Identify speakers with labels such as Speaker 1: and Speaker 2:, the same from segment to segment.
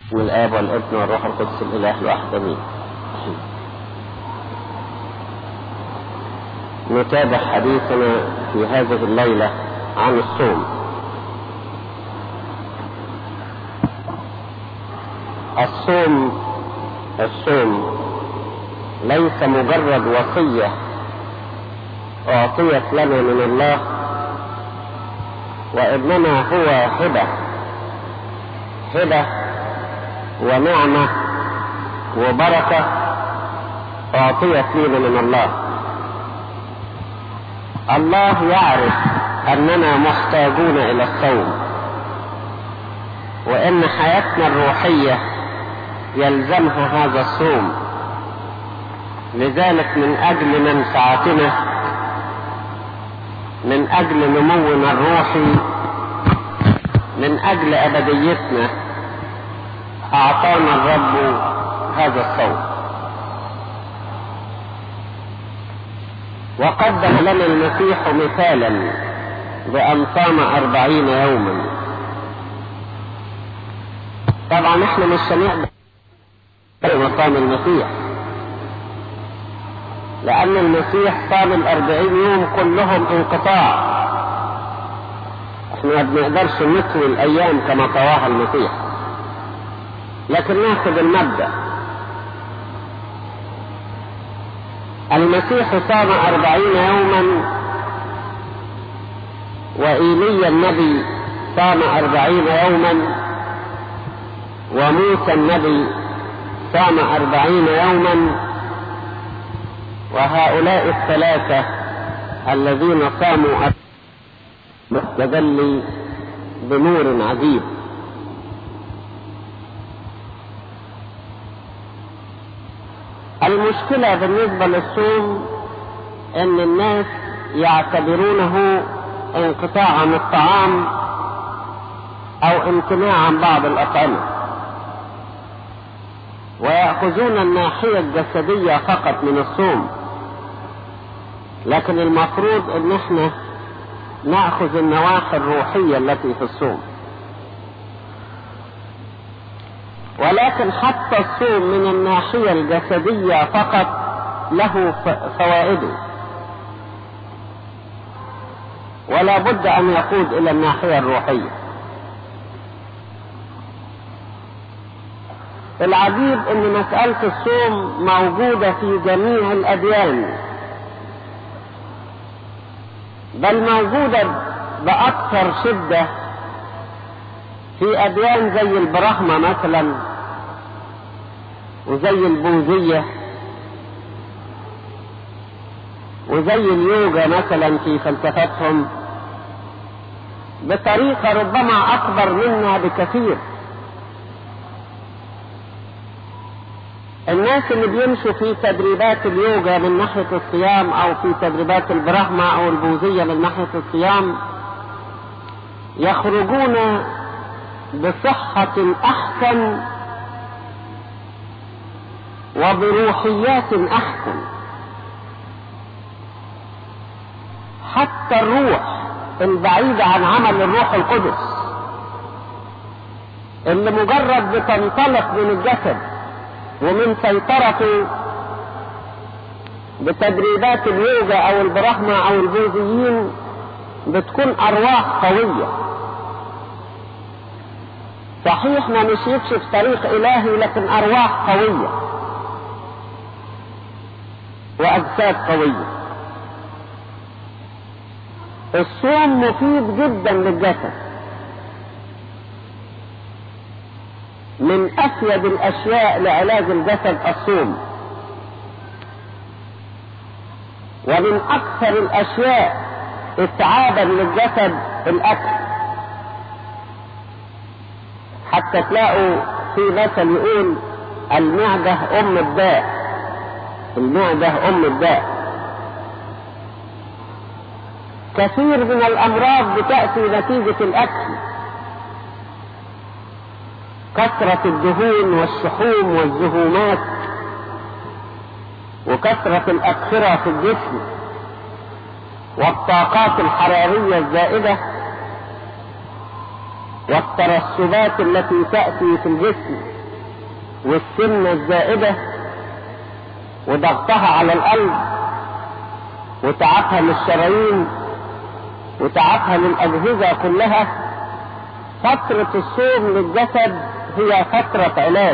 Speaker 1: بسم الآب والابن والروح القدس الإله الواحد أمين نتابع حديثنا في هذه الليلة عن الصوم الصوم الصوم ليس مجرد وصية أعطيت لنا من الله وإنما هو هبة هبة ونعمة وبركة أعطيت لنا من الله الله يعرف أننا محتاجون إلى الصوم وإن حياتنا الروحية يلزمها هذا الصوم لذلك من أجل منفعتنا من أجل نمونا الروحي من أجل أبديتنا أعطانا الرب هذا الصوم وقدم لنا المسيح مثالا بأن صام أربعين يوما طبعا احنا مش هنقدر مقام المسيح لأن المسيح صام الأربعين يوم كلهم انقطاع احنا ما بنقدرش نطوي الأيام كما طواها المسيح لكن ناخذ المبدأ المسيح صام أربعين يوما وإيليا النبي صام أربعين يوما وموسى النبي صام أربعين يوما وهؤلاء الثلاثة الذين صاموا مستدل بنور عجيب المشكلة بالنسبة للصوم ان الناس يعتبرونه انقطاع عن الطعام او امتناع عن بعض الاطعمة ويأخذون الناحية الجسدية فقط من الصوم لكن المفروض ان احنا نأخذ النواحي الروحية التي في الصوم ولكن حتى الصوم من الناحية الجسدية فقط له فوائده ولا بد أن يقود إلى الناحية الروحية العجيب أن مسألة الصوم موجودة في جميع الأديان بل موجودة بأكثر شدة في أديان زي البرهمة مثلا وزي البوذية وزي اليوجا مثلا في فلسفتهم بطريقة ربما أكبر منا بكثير الناس اللي بيمشوا في تدريبات اليوجا من ناحية الصيام أو في تدريبات البرهمة أو البوذية من ناحية الصيام يخرجون بصحة أحسن وبروحيات أحسن حتى الروح البعيدة عن عمل الروح القدس اللي مجرد بتنطلق من الجسد ومن سيطرته بتدريبات اليوجا او البرهمة او البوذيين بتكون ارواح قويه صحيح ما مشيتش في طريق إلهي لكن أرواح قوية وأجساد قوية الصوم مفيد جدا للجسد من أفيد الأشياء لعلاج الجسد الصوم ومن أكثر الأشياء إتعابا للجسد الأكل حتى تلاقوا في مثل يقول المعدة أم الداء المعدة أم الداء كثير من الأمراض بتأتي نتيجة الأكل كثرة الدهون والشحوم والزهومات وكثرة الأكثرة في الجسم والطاقات الحرارية الزائدة والترسبات التي تأتي في الجسم والسمنة الزائدة وضغطها على القلب وتعبها للشرايين وتعبها للأجهزة كلها فترة الصوم للجسد هي فترة علاج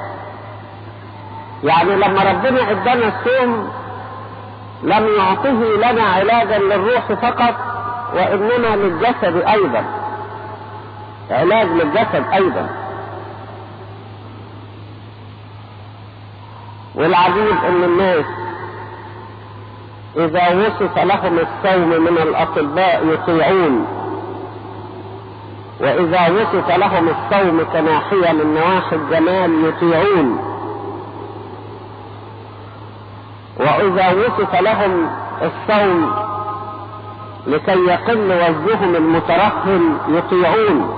Speaker 1: يعني لما ربنا ادانا الصوم لم يعطه لنا علاجا للروح فقط وانما للجسد ايضا علاج للجسد ايضا والعجيب ان الناس اذا وصف لهم الصوم من الاطباء يطيعون واذا وصف لهم الصوم كناحية من نواحي الجمال يطيعون واذا وصف لهم الصوم لكي يقل وزنهم المترهل يطيعون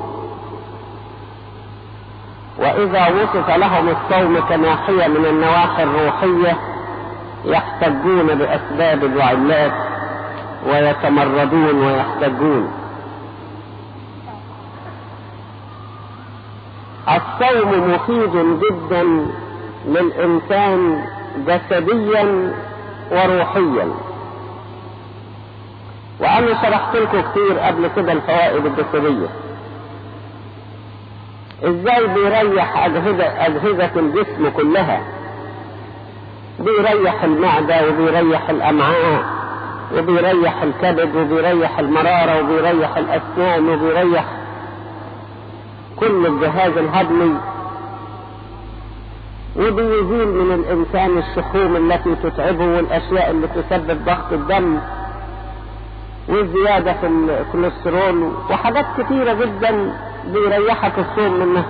Speaker 1: واذا وصف لهم الصوم كناحية من النواحي الروحية يحتجون باسباب وعلات ويتمردون ويحتجون الصوم مفيد جدا للإنسان جسديا وروحيا وأنا شرحت لكم كتير قبل كده الفوائد الجسدية ازاي بيريح أجهزة, أجهزة الجسم كلها بيريح المعدة وبيريح الأمعاء وبيريح الكبد وبيريح المرارة وبيريح الأسنان وبيريح كل الجهاز الهضمي وبيزيل من الإنسان الشحوم التي تتعبه والأشياء اللي تسبب ضغط الدم والزيادة في الكوليسترول وحاجات كثيرة جدا بيريحك الصوم منها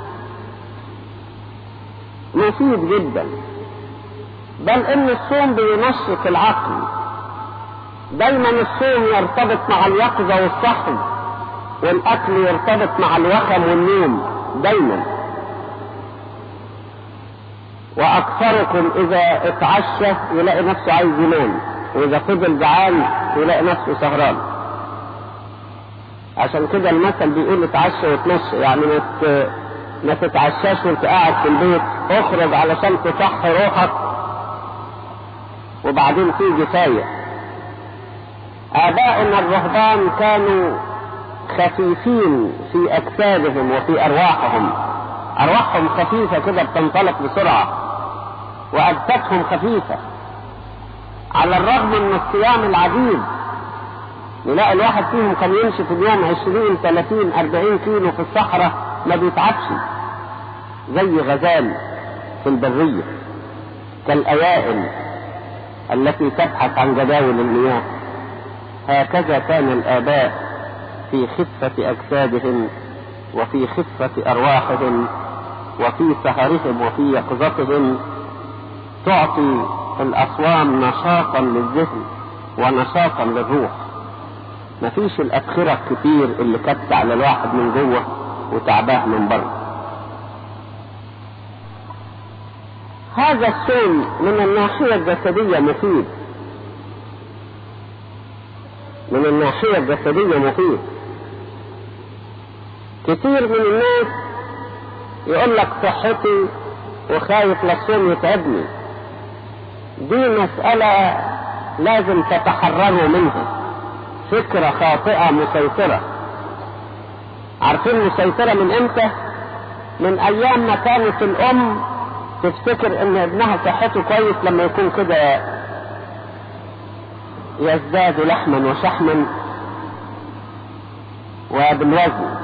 Speaker 1: مفيد جدا بل ان الصوم بينشط العقل دايما الصوم يرتبط مع اليقظة والصحو والاكل يرتبط مع الوخم والنوم دايما واكثركم اذا اتعشى يلاقي نفسه عايز ينام واذا فضل جعان يلاقي نفسه سهران عشان كده المثل بيقول اتعشى وتمشى يعني ما ما تتعشاش وانت قاعد في البيت اخرج علشان تصحي روحك وبعدين تيجي فايق آباؤنا الرهبان كانوا خفيفين في أجسادهم وفي أرواحهم أرواحهم خفيفة كده بتنطلق بسرعة وأجسادهم خفيفة على الرغم من الصيام العديد نلاقي الواحد فيهم كان يمشي في اليوم عشرين ثلاثين أربعين كيلو في الصحراء ما بيتعبش زي غزال في البرية كالأوائل التي تبحث عن جداول المياه هكذا كان الآباء في خفة أجسادهم وفي خفة أرواحهم وفي سهرهم وفي يقظتهم تعطي الأصوام نشاطا للذهن ونشاطا للروح مفيش الأبخرة الكتير اللي كت على الواحد من جوه وتعباه من بره هذا الصوم من الناحية الجسدية مفيد من الناحية الجسدية مفيد كتير من الناس يقول لك صحتي وخايف للصوم يتعبني دي مسألة لازم تتحرروا منها فكرة خاطئة مسيطرة عارفين مسيطرة من امتى من ايام ما كانت الام تفتكر ان ابنها صحته كويس لما يكون كده يزداد لحما وشحما وبالوزن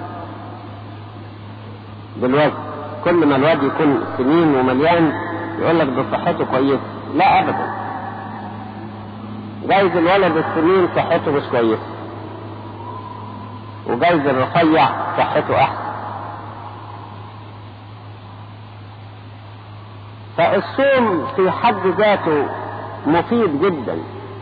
Speaker 1: بالوزن كل ما الواد يكون سمين ومليان يقول لك ده صحته كويسه لا ابدا جايز الولد السمين صحته مش كويسه وجايز الرفيع صحته احسن فالصوم في حد ذاته مفيد جدا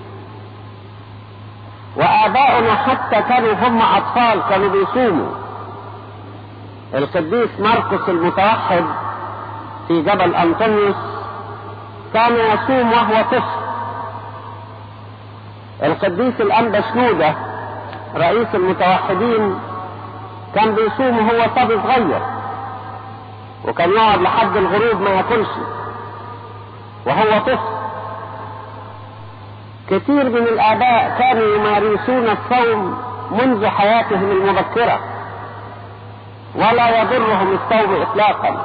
Speaker 1: وآباؤنا حتى كانوا هم أطفال كانوا بيصوموا القديس مرقس المتوحد في جبل أنطونيوس كان يصوم وهو طفل القديس الأنبا شنودة رئيس المتوحدين كان بيصوم وهو صبي صغير وكان يقعد لحد الغروب ما ياكلش وهو طفل كثير من الآباء كانوا يمارسون الصوم منذ حياتهم المبكرة ولا يضرهم الصوم إطلاقا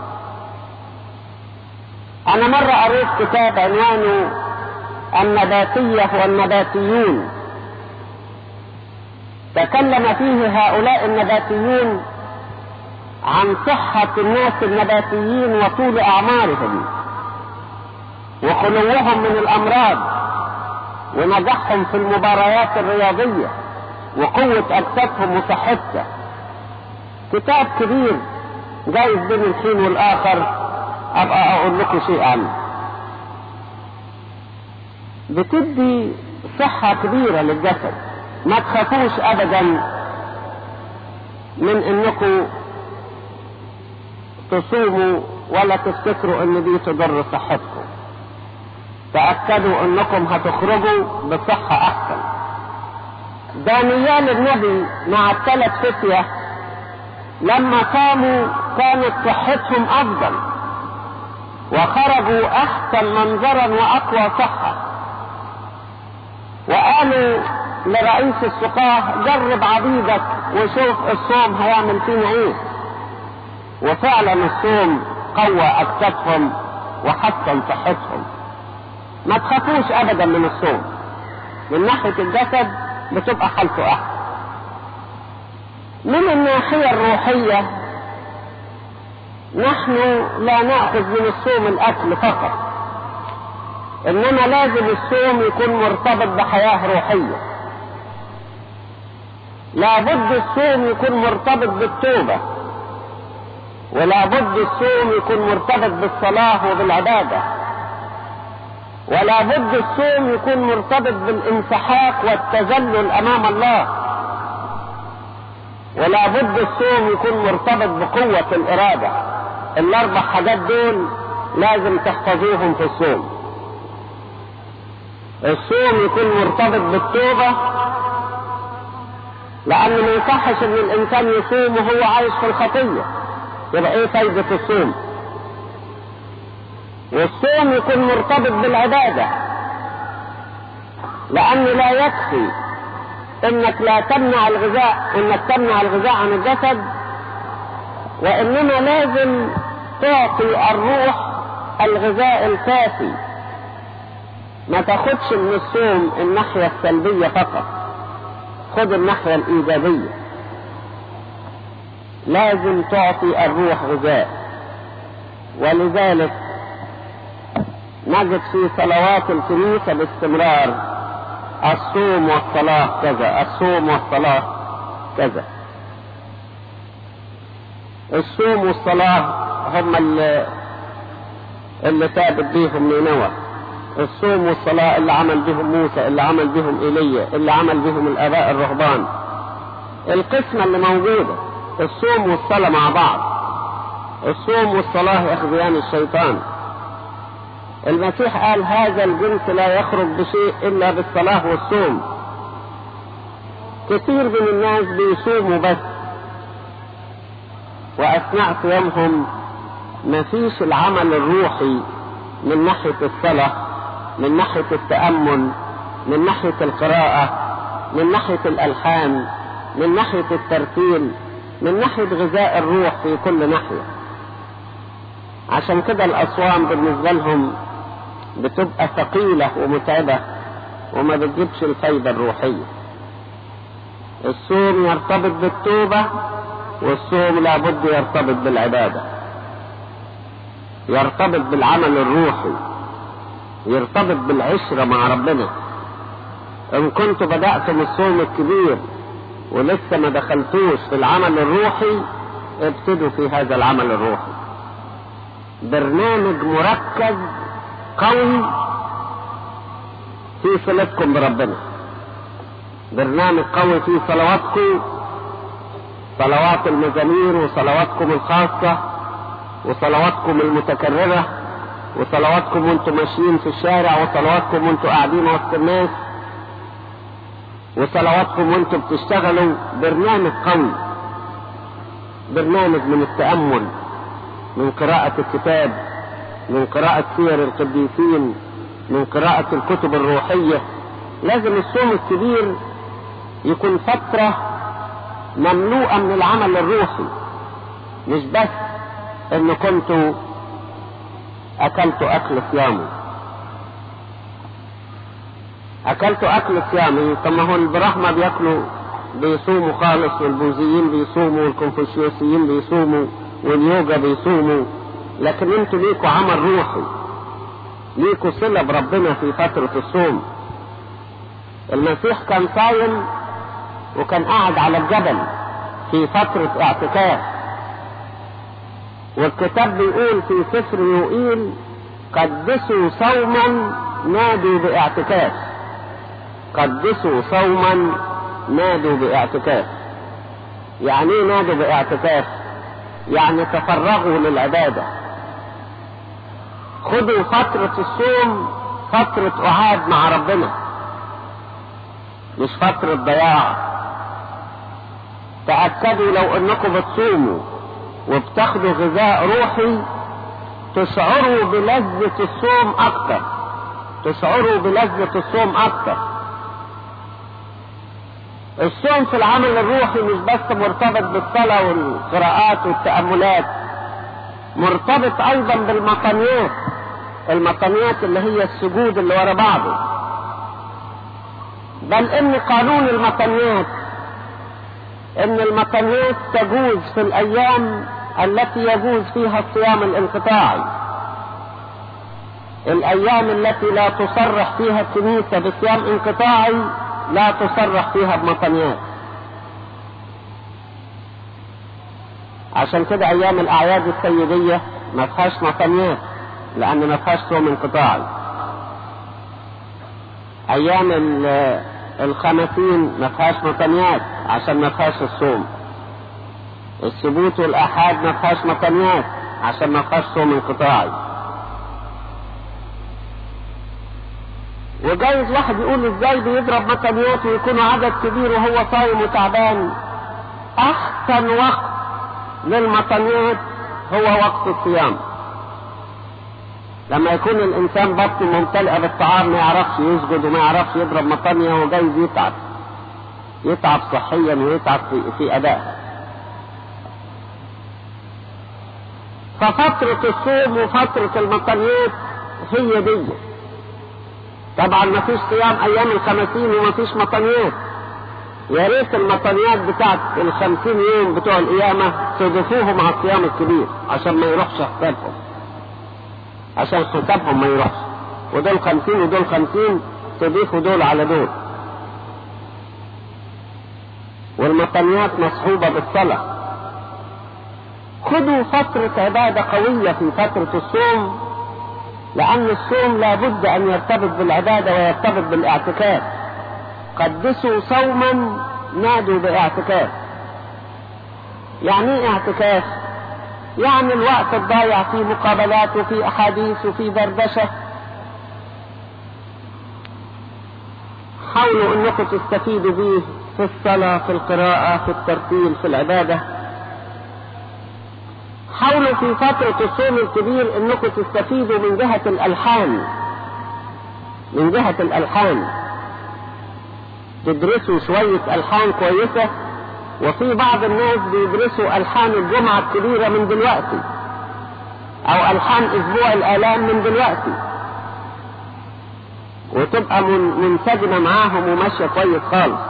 Speaker 1: أنا مرة قريت كتاب عنوانه النباتية والنباتيون تكلم فيه هؤلاء النباتيون عن صحة الناس النباتيين وطول أعمارهم وخلوهم من الأمراض ونجاحهم في المباريات الرياضية وقوة أجسادهم وصحتها كتاب كبير جايز بين الحين والآخر أبقى أقول لكم شيء عنه بتدي صحة كبيرة للجسد ما تخافوش أبدا من إنكم تصوموا ولا تفتكروا إن دي تضر صحتكم تأكدوا إنكم هتخرجوا بصحة أحسن دانيال النبي مع الثلاث فتية لما قاموا كانت صحتهم أفضل وخرجوا أحسن منظرا وأقوى صحة وقالوا لرئيس السقاه جرب عبيدك وشوف الصوم هيعمل فينا ايه وفعلا الصوم قوى اجسادهم وحسن صحتهم ما تخافوش ابدا من الصوم من ناحية الجسد بتبقى حالته احسن من الناحية الروحية نحن لا نأخذ من الصوم الأكل فقط إنما لازم الصوم يكون مرتبط بحياة روحية لابد الصوم يكون مرتبط بالتوبة ولابد الصوم يكون مرتبط بالصلاة وبالعبادة ولابد الصوم يكون مرتبط بالانسحاق والتذلل أمام الله ولابد الصوم يكون مرتبط بقوة الإرادة الأربع حاجات دول لازم تحفظوهم في الصوم الصوم يكون مرتبط بالتوبة لأن ما يصحش إن الإنسان يصوم وهو عايش في الخطية يبقى إيه فايدة الصوم؟ والصوم يكون مرتبط بالعبادة لأن لا يكفي إنك لا تمنع الغذاء إنك تمنع الغذاء عن الجسد وإنما لازم تعطي الروح الغذاء الكافي ما تاخدش من الصوم الناحية السلبية فقط خد الناحية الإيجابية لازم تعطي الروح غذاء ولذلك نجد في صلوات الكنيسة باستمرار الصوم والصلاة كذا الصوم والصلاة كذا الصوم والصلاة هم اللي, اللي ثابت بيهم نينوى الصوم والصلاة اللي عمل بهم موسى اللي عمل بهم ايليا اللي عمل بهم الآباء الرهبان القسمة اللي موجودة الصوم والصلاة مع بعض الصوم والصلاة يخذيان الشيطان المسيح قال هذا الجنس لا يخرج بشيء إلا بالصلاة والصوم كثير من الناس بيصوموا بس وأثناء صيامهم ما فيش العمل الروحي من ناحية الصلاة من ناحية التأمل من ناحية القراءة من ناحية الألحان من ناحية الترتيل من ناحية غذاء الروح في كل ناحية عشان كده الأصوام بالنسبة لهم بتبقى ثقيلة ومتعبة وما بتجيبش الفايدة الروحية الصوم يرتبط بالتوبة والصوم لابد يرتبط بالعبادة يرتبط بالعمل الروحي يرتبط بالعشرة مع ربنا ان كنتوا بدأتم الصوم الكبير ولسه ما دخلتوش في العمل الروحي ابتدوا في هذا العمل الروحي برنامج مركز قوي في صلتكم بربنا برنامج قوي في صلواتكم صلوات المزامير وصلواتكم الخاصة وصلواتكم المتكررة وصلواتكم وانتم ماشيين في الشارع وصلواتكم وانتم قاعدين وسط الناس وصلواتكم وانتم بتشتغلوا برنامج قوي برنامج من التأمل من قراءة الكتاب من قراءة سير القديسين من قراءة الكتب الروحية لازم الصوم الكبير يكون فترة مملوءة من العمل الروحي مش بس ان كنت اكلت اكل صيامي اكلت اكل صيامي طب ما هو البراهمة بياكلوا بيصوموا خالص والبوذيين بيصوموا والكونفوشيوسيين بيصوموا واليوجا بيصوموا لكن انتوا ليكوا عمل روحي ليكوا صلة بربنا في فترة الصوم المسيح كان صايم وكان قاعد على الجبل في فترة اعتكاف والكتاب بيقول في سفر يوئيل قدسوا صوما نادوا باعتكاف قدسوا صوما نادوا باعتكاف يعني ايه نادوا باعتكاف يعني تفرغوا للعبادة خدوا فترة الصوم فترة قعاد مع ربنا مش فترة ضياع تأكدوا لو انكم بتصوموا وبتاخدوا غذاء روحي تشعروا بلذة الصوم اكتر تشعروا بلذة الصوم اكتر الصوم في العمل الروحي مش بس مرتبط بالصلاة والقراءات والتأملات مرتبط ايضا بالمطنيات المطنيات اللي هي السجود اللي ورا بعضه بل ان قانون المطنيات ان المطنيات تجوز في الايام التي يجوز فيها الصيام الانقطاعي الايام التي لا تصرح فيها الكنيسة بصيام انقطاعي لا تصرح فيها بمطنيات عشان كده ايام الاعياد السيدية ما فيهاش مطنيات لان ما فيهاش صوم انقطاعي ايام الخمسين ما فيهاش مطنيات عشان ما فيهاش الصوم السبوت والاحاد ما فيهاش مطنيات عشان ما فيهاش صوم انقطاعي وجايز واحد يقول ازاي بيضرب مطنيات ويكونوا عدد كبير وهو صايم وتعبان احسن وقت للمطنيات هو وقت الصيام لما يكون الانسان بطنه ممتلئه بالطعام ما يعرفش يسجد وما يعرفش يضرب مطنيه وجايز يتعب يتعب صحيا ويتعب في, في ادائها ففترة الصوم وفترة المطنيات هي دي طبعا ما فيش صيام ايام الخمسين وما فيش مطنيات يا ريت المطنيات بتاعت الخمسين يوم بتوع القيامة تضيفوهم على الصيام الكبير عشان ما يروحش حسابهم عشان حسابهم ما يروحش ودول خمسين ودول خمسين تضيفوا دول على دول والمطنيات مصحوبة بالصلاة خدوا فترة عبادة قوية في فترة الصوم لأن الصوم لابد أن يرتبط بالعبادة ويرتبط بالاعتكاف قدسوا صوما نادوا باعتكاف يعني ايه اعتكاف يعني الوقت الضايع في مقابلات وفي احاديث وفي دردشة حاولوا انكم تستفيدوا به في الصلاة في القراءة في الترتيل في العبادة حاولوا في فترة الصوم الكبير انكم تستفيدوا من جهة الالحان من جهة الالحان تدرسوا شوية الحان كويسة وفي بعض الناس بيدرسوا الحان الجمعة الكبيرة من دلوقتي او الحان اسبوع الالام من دلوقتي وتبقى منسجمة معاهم وماشية كويس خالص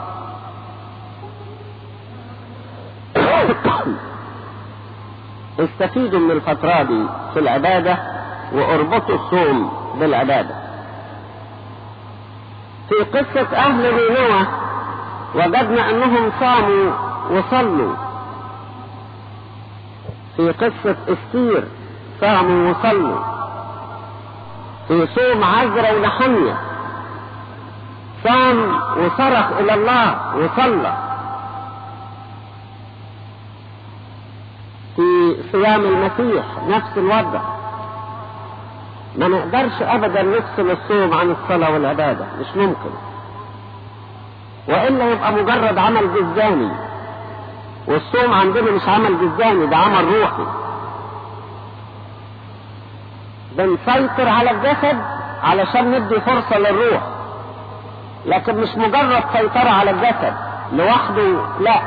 Speaker 1: استفيدوا من الفترة دي في العبادة واربطوا الصوم بالعبادة في قصة اهل نينوى وجدنا انهم صاموا وصلوا في قصة استير صاموا وصلوا في صوم عزرا ونحنية صام وصرخ الى الله وصلى في صيام المسيح نفس الوضع ما نقدرش ابدا نفصل الصوم عن الصلاة والعبادة مش ممكن والا يبقى مجرد عمل جزاني والصوم عندنا مش عمل جزاني ده عمل روحي بنسيطر على الجسد علشان ندي فرصة للروح لكن مش مجرد سيطرة على الجسد لوحده لا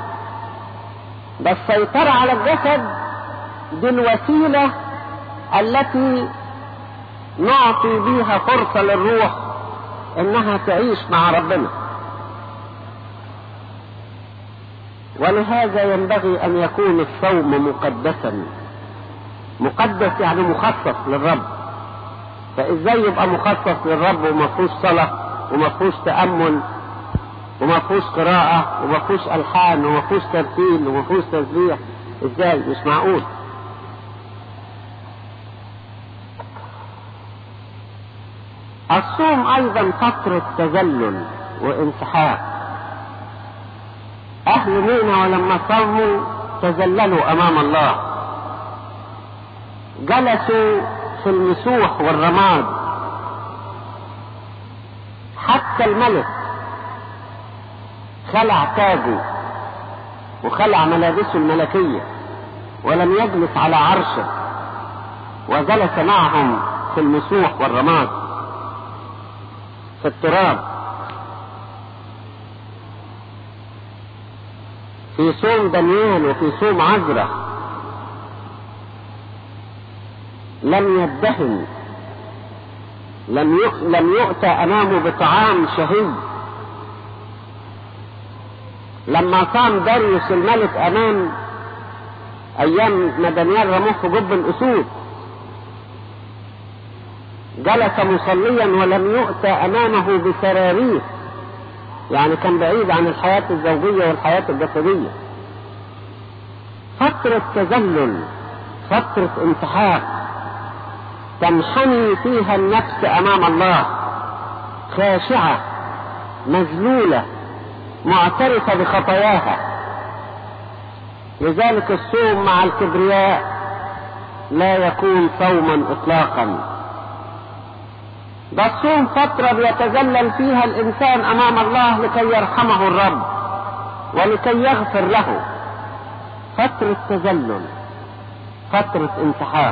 Speaker 1: ده السيطرة على الجسد دي الوسيلة التي نعطي بيها فرصة للروح انها تعيش مع ربنا ولهذا ينبغي ان يكون الصوم مقدسا مقدس يعني مخصص للرب فازاي يبقى مخصص للرب وما فيهوش صلاه وما فيهوش تامل وما فيهوش قراءه وما فيهوش الحان وما فيهوش ترتيل وما فيهوش تسبيح ازاي مش معقول الصوم ايضا فتره تذلل وانسحاق اهل نينا ولما صاموا تذللوا امام الله جلسوا في المسوح والرماد حتى الملك خلع تاجه وخلع ملابسه الملكية ولم يجلس على عرشه وجلس معهم في المسوح والرماد في التراب في صوم دانيال وفي صوم عذرة لم يدهن لم لم يؤتى امامه بطعام شهي لما صام داريوس الملك امام ايام ما دانيال رموه في جب الاسود جلس مصليا ولم يؤتى امامه بسراريس يعني كان بعيد عن الحياة الزوجية والحياة الجسدية فترة تذلل فترة انتحار تنحني فيها النفس امام الله خاشعة مذلولة معترفة بخطاياها لذلك الصوم مع الكبرياء لا يكون صوما اطلاقا ده الصوم فترة بيتذلل فيها الإنسان أمام الله لكي يرحمه الرب ولكي يغفر له فترة تذلل فترة انتحار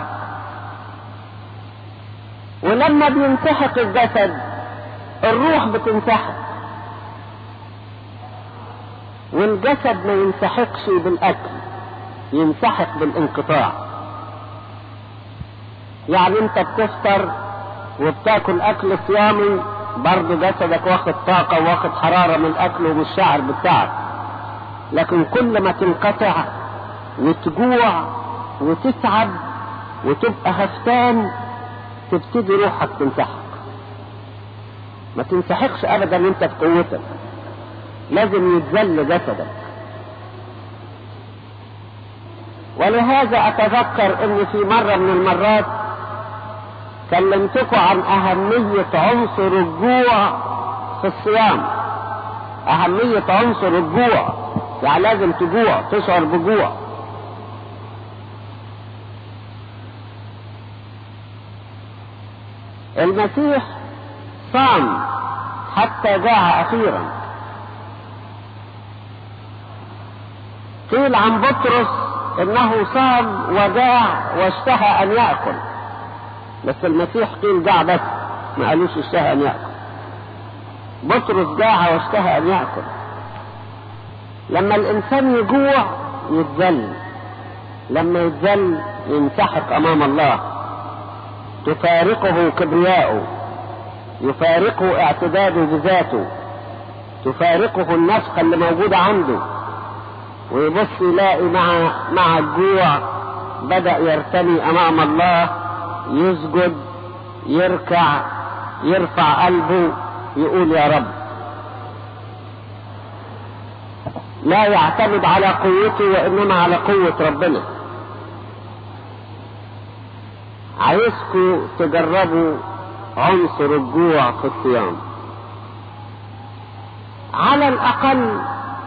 Speaker 1: ولما بينسحق الجسد الروح بتنسحق والجسد ما ينسحقش بالأكل ينسحق بالانقطاع يعني انت بتفطر وبتاكل اكل صيامي برضه جسدك واخد طاقة واخد حرارة من الاكل ومش شاعر بالتعب لكن كل ما تنقطع وتجوع وتتعب وتبقى هفتان تبتدي روحك تنسحق ما تنسحقش ابدا انت بقوتك لازم يتذل جسدك ولهذا اتذكر ان في مرة من المرات كلمتكم عن أهمية عنصر الجوع في الصيام أهمية عنصر الجوع يعني لازم تجوع تشعر بجوع المسيح صام حتى جاع أخيرا قيل عن بطرس انه صام وجاع واشتهى ان يأكل بس المسيح قيل جاع بس ما قالوش اشتهى ان يأكل بطرس جاع واشتهى ان يأكل لما الانسان يجوع يتذل لما يتذل ينسحق امام الله تفارقه كبرياءه يفارقه اعتداده بذاته تفارقه النفخة اللي موجودة عنده ويبص يلاقي مع مع الجوع بدأ يرتمي امام الله يسجد يركع يرفع قلبه يقول يا رب لا يعتمد على قوته وانما على قوة ربنا عايزكم تجربوا عنصر الجوع في الصيام على الاقل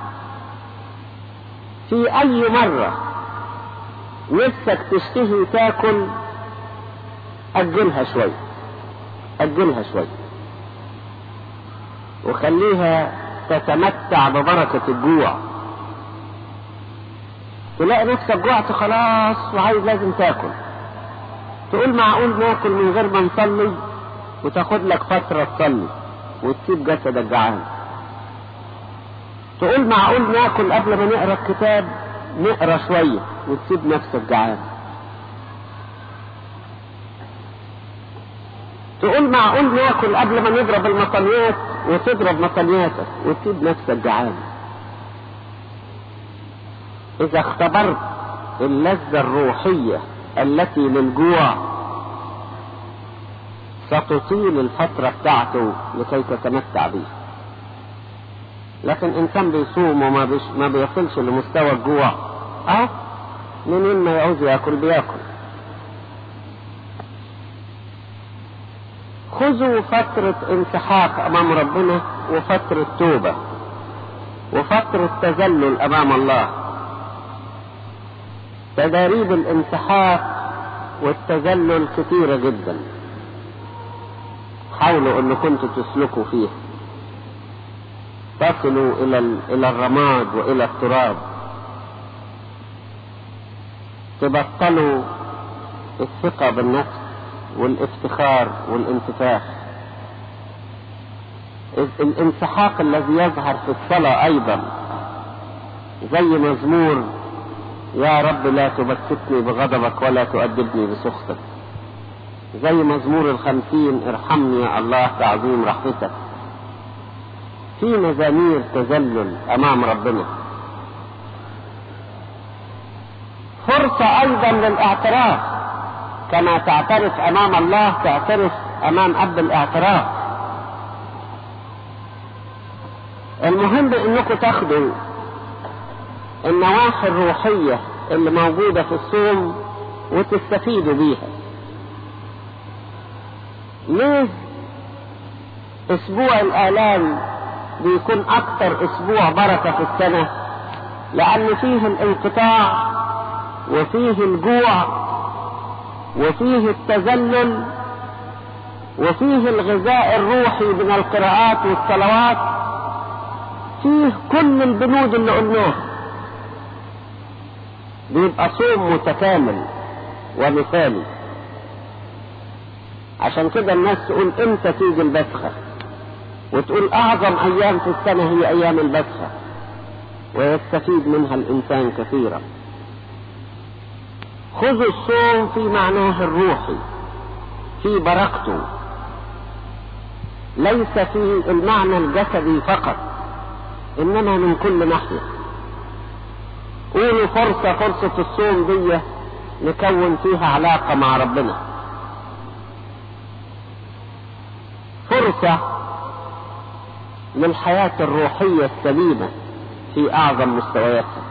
Speaker 1: في اي مرة نفسك تشتهي تاكل أجلها شوي أجلها شوي وخليها تتمتع ببركة الجوع تلاقي نفسك جوعت خلاص وعايز لازم تاكل تقول معقول ناكل من غير ما نصلي وتاخد لك فترة تصلي وتسيب جسدك جعان تقول معقول ناكل قبل ما نقرا الكتاب نقرا شوية وتسيب نفسك جعان تقول معقول ناكل قبل ما نضرب المطليات وتضرب مطلياتك وتسيب نفسك جعان اذا اختبرت اللذة الروحية التي للجوع ستطيل الفترة بتاعته لكي تتمتع به لكن انسان بيصوم وما بيش ما بيصلش لمستوى الجوع اه منين ما يعوز ياكل بياكل خذوا فترة انسحاق امام ربنا وفترة توبة وفترة تذلل امام الله تداريب الانسحاق والتذلل كثيرة جدا حاولوا ان كنتوا تسلكوا فيها تصلوا الى الى الرماد والى التراب تبطلوا الثقة بالنفس والافتخار والانتفاخ الانسحاق الذي يظهر في الصلاة ايضا زي مزمور يا رب لا تبكتني بغضبك ولا تؤدبني بسخطك زي مزمور الخمسين ارحمني يا الله تعظيم رحمتك في مزامير تذلل امام ربنا فرصة ايضا للاعتراف كما تعترف امام الله تعترف امام اب الاعتراف المهم انكم تاخدوا النواحي الروحية اللي موجودة في الصوم وتستفيدوا بيها ليه اسبوع الالام بيكون اكتر اسبوع بركة في السنة لان فيه الانقطاع وفيه الجوع وفيه التذلل وفيه الغذاء الروحي من القراءات والصلوات فيه كل البنود اللي قلناها بيبقى صوم متكامل ومثالي عشان كده الناس تقول امتى تيجي البسخة وتقول اعظم ايام في السنة هي ايام البسخة ويستفيد منها الانسان كثيرا خذوا الصوم في معناه الروحي في بركته ليس في المعنى الجسدي فقط انما من كل ناحيه قولوا فرصة فرصة الصوم دي نكون فيها علاقة مع ربنا فرصة للحياة الروحية السليمة في أعظم مستوياتها